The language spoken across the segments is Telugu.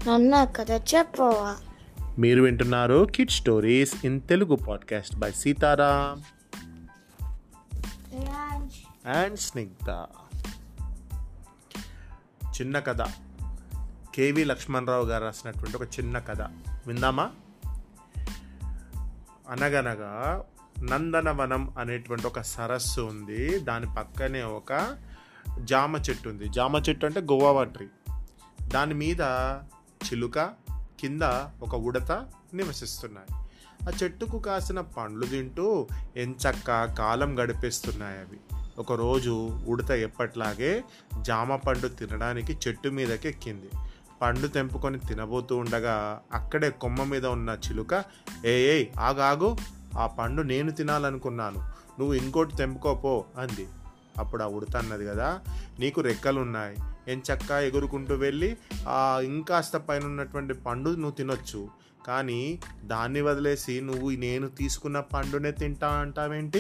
నన్న కథ చెప్పవా మీరు వింటున్నారు kid stories in Telugu podcast by Sitaram and Snigdha చిన్న కథ కేవి లక్ష్మణరావు గారు రాసినటువంటి ఒక చిన్న కథ విందామా అనగనగా నందనవనం అనేటువంటి ఒక సరస్సు ఉంది దాని పక్కనే ఒక జామ చెట్టు ఉంది జామ చెట్టు అంటే గోవా ట్రీ దాని మీద చిలుక కింద ఒక ఉడత నివసిస్తున్నాయి ఆ చెట్టుకు కాసిన పండ్లు తింటూ ఎంచక్క కాలం గడిపేస్తున్నాయి అవి ఒకరోజు ఉడత ఎప్పట్లాగే జామ పండు తినడానికి చెట్టు మీదకి ఎక్కింది పండు తెంపుకొని తినబోతూ ఉండగా అక్కడే కొమ్మ మీద ఉన్న చిలుక ఏ ఏయ్ ఆగాగు ఆ పండు నేను తినాలనుకున్నాను నువ్వు ఇంకోటి తెంపుకోపో అంది అప్పుడు ఆ ఉడత అన్నది కదా నీకు రెక్కలున్నాయి ఎంచక్క ఎగురుకుంటూ వెళ్ళి ఆ ఇంకాస్త పైన ఉన్నటువంటి పండు నువ్వు తినొచ్చు కానీ దాన్ని వదిలేసి నువ్వు నేను తీసుకున్న పండునే తింటా అంటావేంటి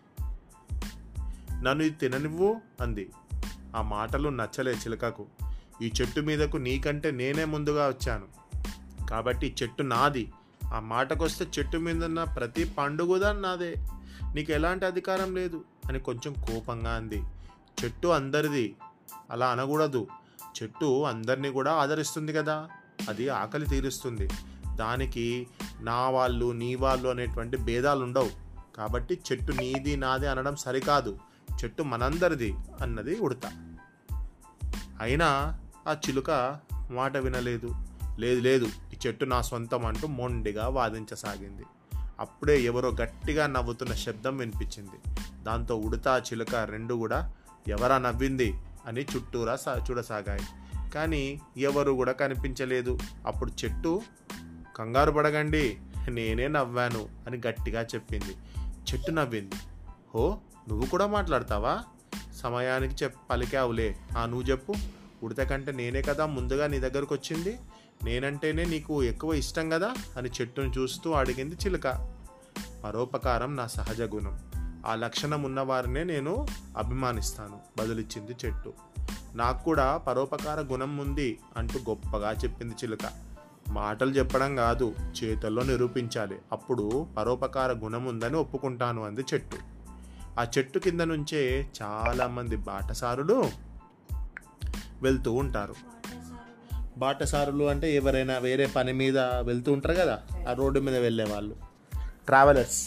నన్ను ఇది తిననివ్వు అంది ఆ మాటలు నచ్చలే చిలకకు ఈ చెట్టు మీదకు నీకంటే నేనే ముందుగా వచ్చాను కాబట్టి ఈ చెట్టు నాది ఆ మాటకొస్తే చెట్టు మీద ఉన్న ప్రతి పండు కూడా నాదే నీకు ఎలాంటి అధికారం లేదు అని కొంచెం కోపంగా అంది చెట్టు అందరిది అలా అనకూడదు చెట్టు అందరినీ కూడా ఆదరిస్తుంది కదా అది ఆకలి తీరుస్తుంది దానికి నా వాళ్ళు నీ వాళ్ళు అనేటువంటి భేదాలు ఉండవు కాబట్టి చెట్టు నీది నాది అనడం సరికాదు చెట్టు మనందరిది అన్నది ఉడత అయినా ఆ చిలుక మాట వినలేదు లేదు లేదు ఈ చెట్టు నా సొంతం అంటూ మొండిగా వాదించసాగింది అప్పుడే ఎవరో గట్టిగా నవ్వుతున్న శబ్దం వినిపించింది దాంతో ఉడత చిలుక రెండు కూడా ఎవరా నవ్వింది అని చుట్టూరా సా చూడసాగాయి కానీ ఎవరు కూడా కనిపించలేదు అప్పుడు చెట్టు కంగారు పడగండి నేనే నవ్వాను అని గట్టిగా చెప్పింది చెట్టు నవ్వింది హో నువ్వు కూడా మాట్లాడతావా సమయానికి చెప్ పలికావులే ఆ నువ్వు చెప్పు ఉడత కంటే నేనే కదా ముందుగా నీ దగ్గరకు వచ్చింది నేనంటేనే నీకు ఎక్కువ ఇష్టం కదా అని చెట్టును చూస్తూ అడిగింది చిలుక పరోపకారం నా సహజ గుణం ఆ లక్షణం ఉన్నవారినే నేను అభిమానిస్తాను బదులిచ్చింది చెట్టు నాకు కూడా పరోపకార గుణం ఉంది అంటూ గొప్పగా చెప్పింది చిలుక మాటలు చెప్పడం కాదు చేతల్లో నిరూపించాలి అప్పుడు పరోపకార గుణం ఉందని ఒప్పుకుంటాను అంది చెట్టు ఆ చెట్టు కింద నుంచే చాలామంది బాటసారులు వెళ్తూ ఉంటారు బాటసారులు అంటే ఎవరైనా వేరే పని మీద వెళ్తూ ఉంటారు కదా ఆ రోడ్డు మీద వెళ్ళే వాళ్ళు ట్రావెలర్స్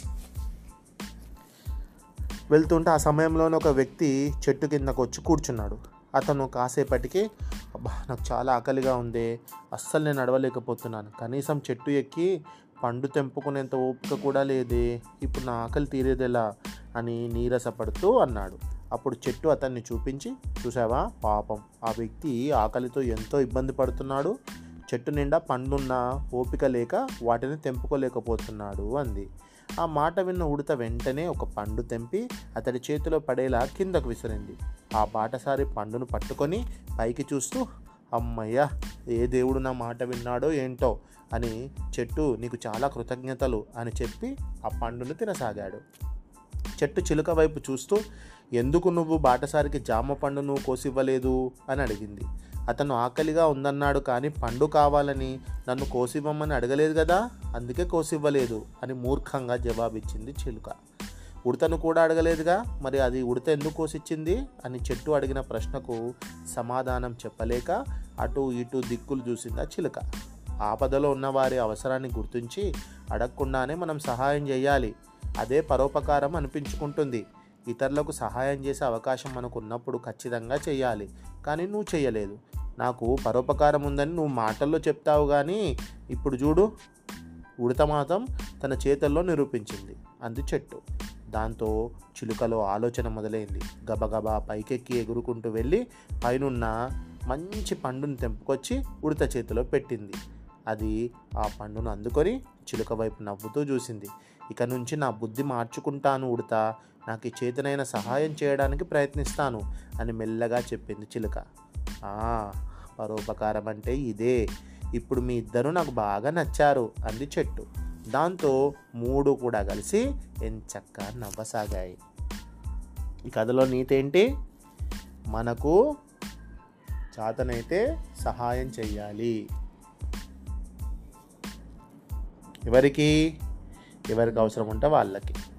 వెళ్తుంటే ఆ సమయంలోనే ఒక వ్యక్తి చెట్టు కిందకు వచ్చి కూర్చున్నాడు అతను కాసేపటికి అబ్బా నాకు చాలా ఆకలిగా ఉంది అస్సలు నేను నడవలేకపోతున్నాను కనీసం చెట్టు ఎక్కి పండు తెంపుకునేంత ఓపిక కూడా లేదే ఇప్పుడు నా ఆకలి తీరేదెలా అని నీరసపడుతూ అన్నాడు అప్పుడు చెట్టు అతన్ని చూపించి చూసావా పాపం ఆ వ్యక్తి ఆకలితో ఎంతో ఇబ్బంది పడుతున్నాడు చెట్టు నిండా పండ్లున్న ఓపిక లేక వాటిని తెంపుకోలేకపోతున్నాడు అంది ఆ మాట విన్న ఉడత వెంటనే ఒక పండు తెంపి అతడి చేతిలో పడేలా కిందకు విసిరింది ఆ బాటసారి పండును పట్టుకొని పైకి చూస్తూ అమ్మయ్య ఏ దేవుడు నా మాట విన్నాడో ఏంటో అని చెట్టు నీకు చాలా కృతజ్ఞతలు అని చెప్పి ఆ పండును తినసాగాడు చెట్టు చిలుక వైపు చూస్తూ ఎందుకు నువ్వు బాటసారికి జామ పండును కోసివ్వలేదు అని అడిగింది అతను ఆకలిగా ఉందన్నాడు కానీ పండు కావాలని నన్ను కోసివ్వమని అడగలేదు కదా అందుకే కోసివ్వలేదు అని మూర్ఖంగా జవాబిచ్చింది చిలుక ఉడతను కూడా అడగలేదుగా మరి అది ఉడత ఎందుకు కోసిచ్చింది అని చెట్టు అడిగిన ప్రశ్నకు సమాధానం చెప్పలేక అటు ఇటు దిక్కులు చూసిందా చిలుక ఆపదలో ఉన్న వారి అవసరాన్ని గుర్తించి అడగకుండానే మనం సహాయం చేయాలి అదే పరోపకారం అనిపించుకుంటుంది ఇతరులకు సహాయం చేసే అవకాశం మనకు ఉన్నప్పుడు ఖచ్చితంగా చేయాలి కానీ నువ్వు చేయలేదు నాకు పరోపకారం ఉందని నువ్వు మాటల్లో చెప్తావు కానీ ఇప్పుడు చూడు ఉడత మాత్రం తన చేతల్లో నిరూపించింది అంది చెట్టు దాంతో చిలుకలో ఆలోచన మొదలైంది గబగబా పైకెక్కి ఎగురుకుంటూ వెళ్ళి పైనున్న మంచి పండును తెంపుకొచ్చి ఉడత చేతిలో పెట్టింది అది ఆ పండును అందుకొని చిలుక వైపు నవ్వుతూ చూసింది ఇక నుంచి నా బుద్ధి మార్చుకుంటాను ఉడత నాకు ఈ చేతనైన సహాయం చేయడానికి ప్రయత్నిస్తాను అని మెల్లగా చెప్పింది చిలుక పరోపకారం అంటే ఇదే ఇప్పుడు మీ ఇద్దరు నాకు బాగా నచ్చారు అంది చెట్టు దాంతో మూడు కూడా కలిసి ఎంచక్క నవ్వసాగాయి ఈ కథలో నీతేంటి మనకు చాతనైతే సహాయం చెయ్యాలి ఎవరికి ఎవరికి అవసరం ఉంటే వాళ్ళకి